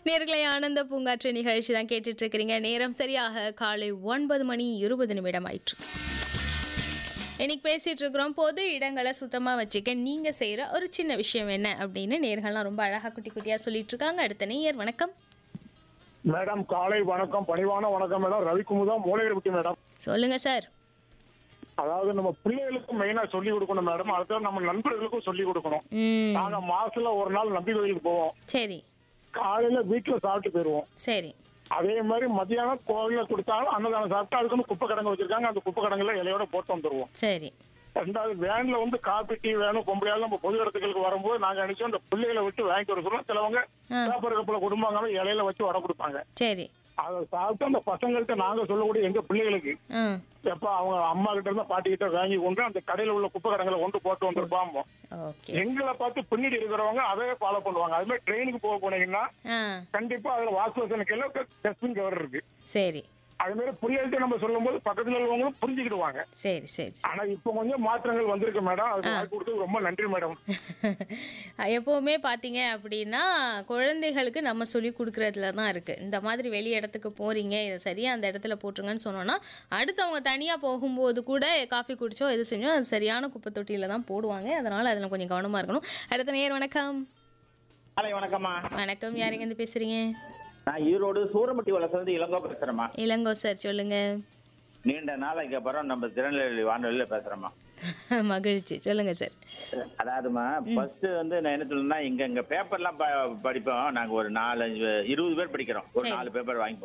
நேர்களை ஆனந்த பூங்காற்று நிகழ்ச்சி தான் கேட்டுட்டு இருக்கிறீங்க நேரம் சரியாக காலை ஒன்பது மணி இருபது நிமிடம் ஆயிற்று இன்னைக்கு பேசிட்டு இருக்கிறோம் பொது இடங்களை சுத்தமாக வச்சுக்க நீங்க செய்யற ஒரு சின்ன விஷயம் என்ன அப்படின்னு நேர்கள்லாம் ரொம்ப அழகா குட்டி குட்டியா சொல்லிட்டு இருக்காங்க அடுத்த நேயர் வணக்கம் மேடம் காலை வணக்கம் பணிவான வணக்கம் மேடம் ரவிக்குமுதா மூலையிடப்பட்டி மேடம் சொல்லுங்க சார் அதாவது நம்ம பிள்ளைகளுக்கும் மெயினா சொல்லி கொடுக்கணும் மேடம் அடுத்தது நம்ம நண்பர்களுக்கும் சொல்லி கொடுக்கணும் ம் நாங்க மாசத்துல ஒரு நாள் நம்பி கோயிலுக்கு போவோம் சரி காலையில வீட்டுல சாப்பிட்டு போயிருவோம் சரி அதே மாதிரி மத்தியானம் கோவில கொடுத்தாலும் அன்னதானம் சாப்பிட்டு அதுக்குன்னு குப்பை கிடங்கு வச்சிருக்காங்க அந்த குப்பை கிடங்குல இலையோட போட்டு வந்துருவோம் சரி ரெண்டாவது வேன்ல வந்து காப்பி டீ வேணும் பொம்பளையாலும் நம்ம பொது இடத்துக்கு வரும்போது நாங்க நினைச்சோம் இந்த பிள்ளைகளை விட்டு வாங்கிட்டு வர சொல்லுவோம் சிலவங்க ஆ. பேப்பர் கப்பல குடும்பங்க இலையில வச்சு வடை கொடுப்பாங்க சரி அதை சாப்பிட்டு அந்த பசங்கள்ட்ட நாங்க சொல்லக்கூடிய எங்க பிள்ளைகளுக்கு ஆ எப்ப அவங்க அம்மா கிட்ட இருந்து பாட்டி கிட்ட வாங்கி கொண்டு அந்த கடையில உள்ள குப்பை கடங்களை கொண்டு போட்டு வந்திருப்பாமோ ஓகே எங்களை பார்த்து பின்னாடி இருக்கிறவங்க அதே ஃபாலோ பண்ணுவாங்க அது மாதிரி ட்ரெயினுக்கு போக போனீங்கன்னா ஆ கண்டிப்பா அதுல வாஷ் பேஷன் கீழே டஸ்ட்பின் கவர் இருக்கு சரி அது மாதிரி புரியல்கிட்ட நம்ம சொல்லும்போது பக்கத்துல உள்ளவங்களும் புரிஞ்சுக்கிடுவாங்க சரி சரி ஆனா இப்ப கொஞ்சம் மாற்றங்கள் வந்திருக்கு மேடம் அதுக்கு வாய்ப்பு கொடுத்தது ரொம்ப நன்றி மேடம் எப்போவுமே பார்த்தீங்க அப்படின்னா குழந்தைகளுக்கு நம்ம சொல்லி கொடுக்குறதுல தான் இருக்குது இந்த மாதிரி வெளி இடத்துக்கு போகிறீங்க இதை சரியாக அந்த இடத்துல போட்டுருங்கன்னு சொன்னோன்னா அடுத்தவங்க தனியாக போகும்போது கூட காஃபி குடிச்சோ எது செஞ்சோ அது சரியான குப்பை தொட்டியில் தான் போடுவாங்க அதனால் அதில் கொஞ்சம் கவனமாக இருக்கணும் அடுத்த நேர் வணக்கம் காலை வணக்கம்மா வணக்கம் யாருங்கேருந்து பேசுகிறீங்க நான் ஈரோடு சூரமட்டி வளர்ந்து இளங்கோ பேசுறேம்மா இளங்கோ சார் சொல்லுங்கள் நீண்ட நாளைக்கு அப்புறம் நம்ம திருநெல்வேலி வானொலியில பேசுறேம்மா மகிழ்ச்சி சொல்லுங்கள் சார் அதாவதுமா ஃபர்ஸ்ட் வந்து நான் என்ன சொல்லணும்னா இங்க இங்க பேப்பர்லாம் ப- படிப்போம் நாங்க ஒரு நாலு அஞ்சு இருபது பேர் படிக்கிறோம் ஒரு சரி. நாலு பேப்பர் வாங்கி